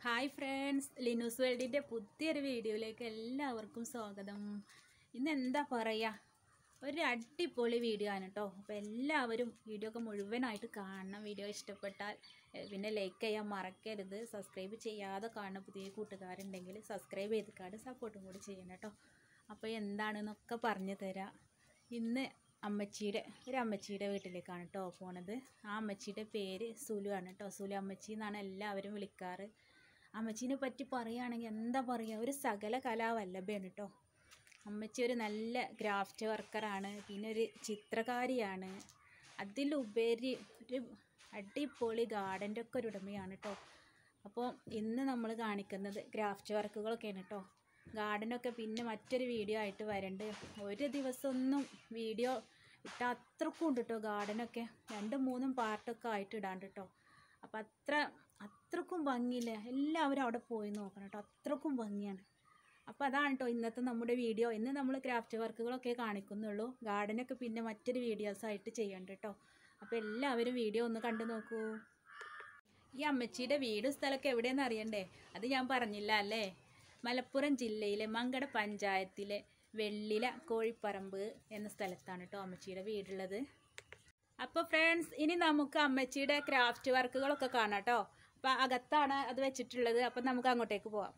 Hi friends Linus വേൾഡിൻ്റെ പുതിയൊരു വീഡിയോയിലേക്ക് എല്ലാവർക്കും സ്വാഗതം ഇന്ന് എന്താ പറയുക ഒരു അടിപൊളി വീഡിയോ ആണ് കേട്ടോ അപ്പോൾ എല്ലാവരും വീഡിയോ ഒക്കെ മുഴുവനായിട്ട് കാണണം വീഡിയോ ഇഷ്ടപ്പെട്ടാൽ ഏഹ്, പിന്നെ ലൈക്ക് ചെയ്യാൻ മറക്കരുത് സബ്സ്ക്രൈബ് ചെയ്യാതെ കാണുന്ന പുതിയ കൂട്ടുകാരുണ്ടെങ്കിൽ സബ്സ്ക്രൈബ് ചെയ്തിക്കാണ്ട് സപ്പോർട്ടും കൂടി ചെയ്യണം കേട്ടോ അപ്പോൾ എന്താണെന്നൊക്കെ പറഞ്ഞു തരാം ഇന്ന് അമ്മച്ചിയുടെ ഒരു അമ്മച്ചിയുടെ വീട്ടിലേക്കാണ് കേട്ടോ പോണത് ആ അമ്മച്ചിയുടെ പേര് സുലു ആണ് കേട്ടോ സുലു അമ്മച്ചി എന്നാണ് എല്ലാവരും വിളിക്കാറ് അമ്മച്ചീനെ പറ്റി പറയുകയാണെങ്കിൽ എന്താ പറയുക ഒരു സകല കലാവല്ലഭയാണ് കേട്ടോ അമ്മച്ചി ഒരു നല്ല ഗ്രാഫ്റ്റ് വർക്കറാണ് പിന്നെ ഒരു ചിത്രകാരിയാണ് അതിലുപരി ഒരു അടിപൊളി ഗാർഡൻ്റെ ഒക്കെ ഒരു ഉടമയാണ് കേട്ടോ അപ്പോൾ ഇന്ന് നമ്മൾ കാണിക്കുന്നത് ഗ്രാഫ്റ്റ് വർക്കുകളൊക്കെയാണ് കേട്ടോ ഗാർഡനൊക്കെ പിന്നെ മറ്റൊരു വീഡിയോ ആയിട്ട് വരണ്ട് ഒരു ദിവസമൊന്നും വീഡിയോ ഇട്ടാൽ അത്രക്കും ഉണ്ട് കേട്ടോ ഗാർഡനൊക്കെ രണ്ടും മൂന്നും പാർട്ടൊക്കെ ആയിട്ട് ഇടാണ്ട് കേട്ടോ അപ്പം അത്ര അത്രക്കും ഭംഗിയില്ല എല്ലാവരും അവിടെ പോയി നോക്കണം കേട്ടോ അത്രക്കും ഭംഗിയാണ് അപ്പോൾ അതാണ് കേട്ടോ ഇന്നത്തെ നമ്മുടെ വീഡിയോ ഇന്ന് നമ്മൾ ക്രാഫ്റ്റ് വർക്കുകളൊക്കെ കാണിക്കുന്നുള്ളൂ ഗാർഡനൊക്കെ പിന്നെ മറ്റൊരു വീഡിയോസായിട്ട് ചെയ്യണ്ട കേട്ടോ അപ്പോൾ എല്ലാവരും വീഡിയോ ഒന്ന് കണ്ടു നോക്കൂ ഈ അമ്മച്ചിയുടെ വീടും സ്ഥലമൊക്കെ എവിടെയെന്ന് അറിയണ്ടേ അത് ഞാൻ പറഞ്ഞില്ല അല്ലേ മലപ്പുറം ജില്ലയിലെ മങ്കട പഞ്ചായത്തിലെ വെള്ളില കോഴിപ്പറമ്പ് എന്ന സ്ഥലത്താണ് കേട്ടോ അമ്മച്ചിയുടെ വീടുള്ളത് അപ്പോൾ ഫ്രണ്ട്സ് ഇനി നമുക്ക് അമ്മച്ചിയുടെ ക്രാഫ്റ്റ് വർക്കുകളൊക്കെ കാണാം കേട്ടോ അപ്പോൾ അകത്താണ് അത് വെച്ചിട്ടുള്ളത് അപ്പം നമുക്ക് അങ്ങോട്ടേക്ക് പോവാം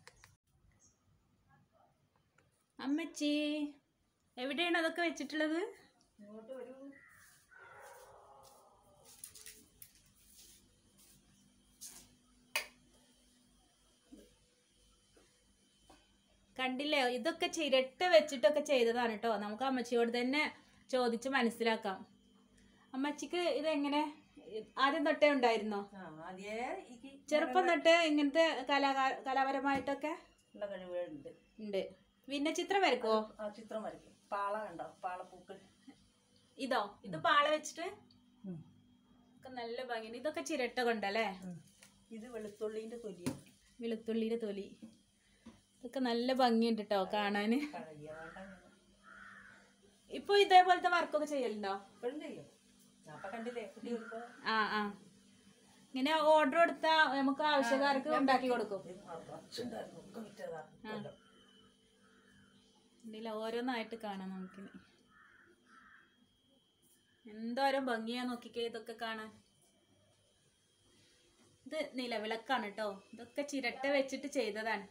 അമ്മച്ചി എവിടെയാണ് അതൊക്കെ വെച്ചിട്ടുള്ളത് കണ്ടില്ലേ ഇതൊക്കെ ചിരട്ട വെച്ചിട്ടൊക്കെ ചെയ്തതാണ് കേട്ടോ നമുക്ക് അമ്മച്ചിയോട് തന്നെ ചോദിച്ച് മനസ്സിലാക്കാം അമ്മച്ചിക്ക് ഇതെങ്ങനെ ആദ്യം തൊട്ടേ ഉണ്ടായിരുന്നോ അതേ എനിക്ക് ചെറുപ്പം തൊട്ട് ഇങ്ങനത്തെ കലാ കലാപരമായിട്ടൊക്കെ ഉള്ള കഴിവുകളുണ്ട് ഉണ്ട് പിന്നെ ചിത്രം വരക്കുവോ ആ ചിത്രം വരയ്ക്കും പാള കണ്ടോ പാളപ്പൂക്കൾ ഇതോ ഇത് പാള വെച്ചിട്ട് ഒക്കെ നല്ല ഭംഗിയുണ്ട് ഇതൊക്കെ ചിരട്ട കൊണ്ടല്ലേ ഇത് വെളുത്തുള്ളിന്റെ തൊലിയാണ് വെളുത്തുള്ളിയുടെ തൊലി ഇതൊക്കെ നല്ല ഭംഗിയുണ്ട് കേട്ടോ കാണാന് പഴകിയ വേണ്ട ഇപ്പൊ ഇതേപോലത്തെ വർക്കൊക്കെ ചെയ്യലുണ്ടോ ഇപ്പോഴും ചെയ്യും ഞാൻ അപ്പൊ കണ്ടില്ലേ കുട്ടികൾക്ക് ആ ആ ഇങ്ങനെ ഓർഡർ കൊടുത്താ നമുക്ക് ആവശ്യക്കാർക്ക് ഉണ്ടാക്കി കൊടുക്കും ഉണ്ടായിരുന്നു ഒക്കെ വിറ്റതാ കൊല്ലം. ഇതിൽ ഓരോന്നായിട്ട് കാണാം നമുക്കിനി എന്തോരം ഭംഗിയാ നോക്കിക്കേ ഇതൊക്കെ കാണാൻ ഇത് നിലവിളക്കാണ് കേട്ടോ ഇതൊക്കെ ചിരട്ട വെച്ചിട്ട് ചെയ്തതാണ്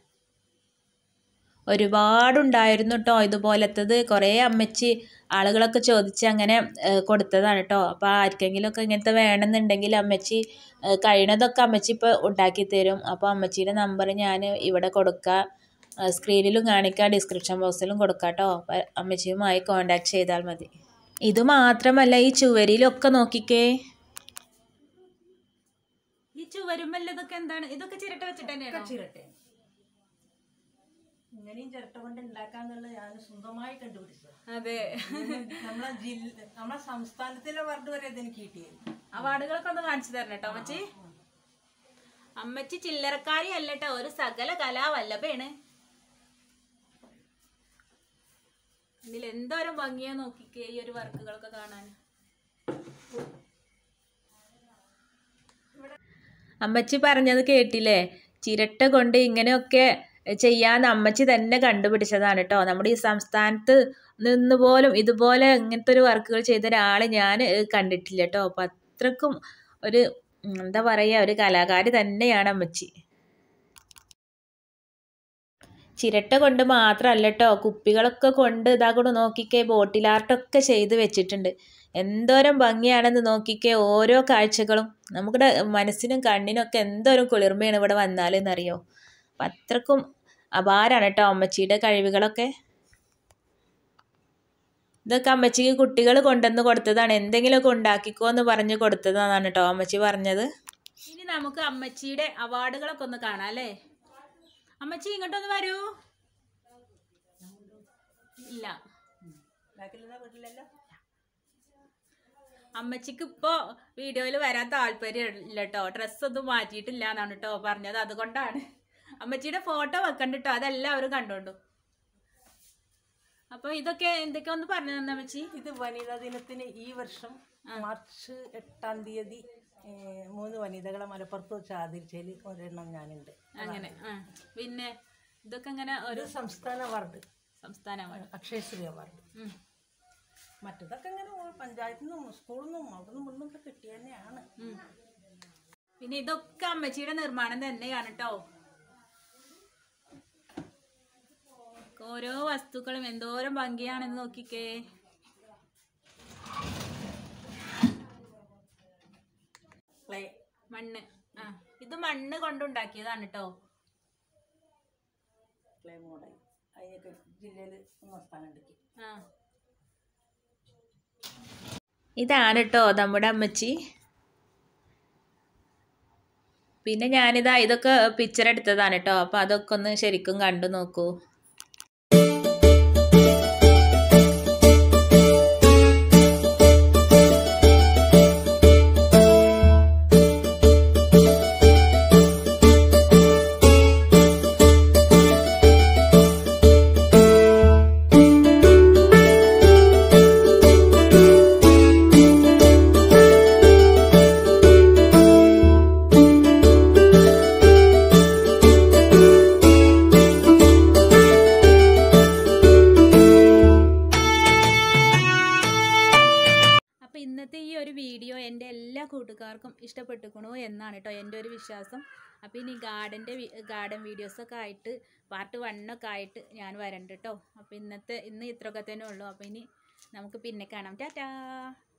ഒരുപാടുണ്ടായിരുന്നു കേട്ടോ ഇതുപോലത്തത് കുറേ അമ്മച്ചി ആളുകളൊക്കെ ചോദിച്ച് അങ്ങനെ ഏഹ്, കൊടുത്തതാണ് കേട്ടോ അപ്പോൾ ആർക്കെങ്കിലുമൊക്കെ ഇങ്ങനത്തെ വേണമെന്നുണ്ടെങ്കിൽ അമ്മച്ചി ഏഹ്, കഴിയണതൊക്കെ അമ്മച്ചി ഇപ്പോൾ ഉണ്ടാക്കി തരും അപ്പോൾ അമ്മച്ചിയുടെ നമ്പർ ഞാൻ ഇവിടെ കൊടുക്കാം ഏഹ്, സ്ക്രീനിലും കാണിക്കാം ഡിസ്ക്രിപ്ഷൻ ബോക്സിലും കൊടുക്കാം കേട്ടോ അപ്പോൾ അമ്മച്ചിയുമായി കോണ്ടാക്ട് ചെയ്താൽ മതി ഇത് മാത്രമല്ല ഈ ചുവരിലൊക്കെ നോക്കിക്കേ ഈ ചുവരുമല്ല ഇതൊക്കെ എന്താണ് ഇതൊക്കെ ചിരട്ട വെച്ചിട്ട് ഒക്കെ തന്നെയാണോ ചിരട്ടയാണ് ഇങ്ങനെയും ചിരട്ട കൊണ്ട് ഉണ്ടാക്കാന്നുള്ളത് ഞാൻ സ്വന്തമായി കണ്ടുപിടിച്ചത് അതെ നമ്മളെ ജില്ല നമ്മളെ സംസ്ഥാനത്തിലെ അവാർഡ് വരെ ഇതെനിക്ക് കിട്ടിയത് അവാർഡുകളൊക്കെ ഒന്ന് കാണിച്ചു തരണം കേട്ടോ അമ്മച്ചി അമ്മച്ചി ചില്ലറക്കാരി അല്ല കേട്ടോ ഒരു സകല കലാവല്ലഭയാണ് ഇതിൽ എന്തോരം ഭംഗിയാ നോക്കിക്കേ ഈ ഒരു വർക്കുകളൊക്കെ കാണാൻ അമ്മച്ചി പറഞ്ഞത് കേട്ടില്ലേ ചിരട്ട കൊണ്ട് ഇങ്ങനെയൊക്കെ ചെയ്യാൻ അമ്മച്ചി തന്നെ കണ്ടുപിടിച്ചതാണ് കേട്ടോ നമ്മുടെ ഈ സംസ്ഥാനത്ത് നിന്ന് പോലും ഇതുപോലെ ഇങ്ങനത്തെ ഒരു വർക്കുകൾ ചെയ്ത ഒരാളെ ഞാൻ കണ്ടിട്ടില്ല കേട്ടോ അപ്പം അത്രക്കും ഒരു ഉം, എന്താ പറയുക ഒരു കലാകാരി തന്നെയാണ് അമ്മച്ചി ചിരട്ട കൊണ്ട് മാത്രമല്ല കേട്ടോ കുപ്പികളൊക്കെ കൊണ്ട് ഇതാ കൂടെ നോക്കിക്കേ ബോട്ടിൽ ആർട്ടൊക്കെ ചെയ്ത് വെച്ചിട്ടുണ്ട് എന്തോരം ഭംഗിയാണെന്ന് നോക്കിക്കേ ഓരോ കാഴ്ചകളും നമ്മുടെ മനസ്സിനും കണ്ണിനും ഒക്കെ എന്തോരം കുളിർമയാണ് ഇവിടെ വന്നാലെന്നറിയോ അപ്പം അത്രക്കും അപാരാണ് കേട്ടോ അമ്മച്ചിയുടെ കഴിവുകളൊക്കെ ഇതൊക്കെ അമ്മച്ചിക്ക് കുട്ടികൾ കൊണ്ടുവന്ന് കൊടുത്തതാണ് എന്തെങ്കിലുമൊക്കെ ഉണ്ടാക്കിക്കോ എന്ന് പറഞ്ഞ് കൊടുത്തതാണ് കേട്ടോ അമ്മച്ചി പറഞ്ഞത് ഇനി നമുക്ക് അമ്മച്ചിയുടെ അവാർഡുകളൊക്കെ ഒന്ന് കാണാം അല്ലേ അമ്മച്ചി ഇങ്ങോട്ടൊന്ന് വരൂ ഇല്ല ബാക്കിലുള്ള വീട്ടിലല്ലോ അമ്മച്ചിക്ക് ഇപ്പോൾ വീഡിയോയിൽ വരാൻ താല്പര്യം ഇല്ല കേട്ടോ ഡ്രസ്സൊന്നും മാറ്റിയിട്ടില്ല എന്നാണ് കേട്ടോ പറഞ്ഞത് അതുകൊണ്ടാണ് അമ്മച്ചിയുടെ ഫോട്ടോ വെക്കണ്ട കേട്ടോ അതെല്ലാവരും കണ്ടോണ്ടു അപ്പോൾ ഇതൊക്കെ എന്തൊക്കെ ഒന്ന് പറഞ്ഞു തന്നെ അമ്മച്ചി ഇത് വനിതാ ദിനത്തിന് ഈ വർഷം മാർച്ച് എട്ടാം തീയതി ഏ, മൂന്ന് വനിതകളെ മലപ്പുറത്ത് വെച്ച് ആദരിച്ചതിൽ ഒരെണ്ണം ഞാനുണ്ട് അങ്ങനെ ആ പിന്നെ ഇതൊക്കെ ഇങ്ങനെ ഒരു ഒരു സംസ്ഥാന അവാർഡ് സംസ്ഥാനമാണ് അക്ഷയശ്രീ അവാർഡ് ഉം. മറ്റതൊക്കെ ഇങ്ങനെ പഞ്ചായത്തിൽ നിന്നും സ്കൂളിൽ നിന്നും അവിടെ നിന്നും ഇവിടെ നിന്നൊക്കെ കിട്ടിയ തന്നെയാണ് ഉം. പിന്നെ ഇതൊക്കെ അമ്മച്ചിയുടെ നിർമ്മാണം തന്നെയാണ് കേട്ടോ ഓരോ വസ്തുക്കളും എന്തോരം ഭംഗിയാണെന്ന് നോക്കിക്കേ ക്ലേ മണ്ണ് ആ ഇത് മണ്ണ് കൊണ്ടുണ്ടാക്കിയതാണ് കേട്ടോ ക്ലേ മോഡൽ അതിനൊക്കെ ജില്ലയിൽ ഒന്നാം സ്ഥാനം എടുക്കി ആ ഇതാണ് കേട്ടോ നമ്മുടെ അമ്മച്ചി പിന്നെ ഞാനിതാ ഇതൊക്കെ പിക്ചർ എടുത്തതാണ് കേട്ടോ അപ്പോൾ അതൊക്കെ ഒന്ന് ശരിക്കും കണ്ടു നോക്കൂ അപ്പോൾ ഇന്നത്തെ ഈ ഒരു വീഡിയോ എൻ്റെ എല്ലാ കൂട്ടുകാർക്കും ഇഷ്ടപ്പെട്ടുക്കണു എന്നാണ് കേട്ടോ എൻ്റെ ഒരു വിശ്വാസം അപ്പോൾ ഇനി ഗാർഡൻ്റെ ഗാർഡൻ വീഡിയോസൊക്കെ ആയിട്ട് പാർട്ട് വണ്ണൊക്കെ ആയിട്ട് ഞാൻ വരണ്ട് കേട്ടോ അപ്പോൾ ഇന്നത്തെ ഇന്ന് ഇത്രയൊക്കെ തന്നെ ഉള്ളൂ അപ്പോൾ ഇനി നമുക്ക് പിന്നെ കാണാം ടാറ്റാ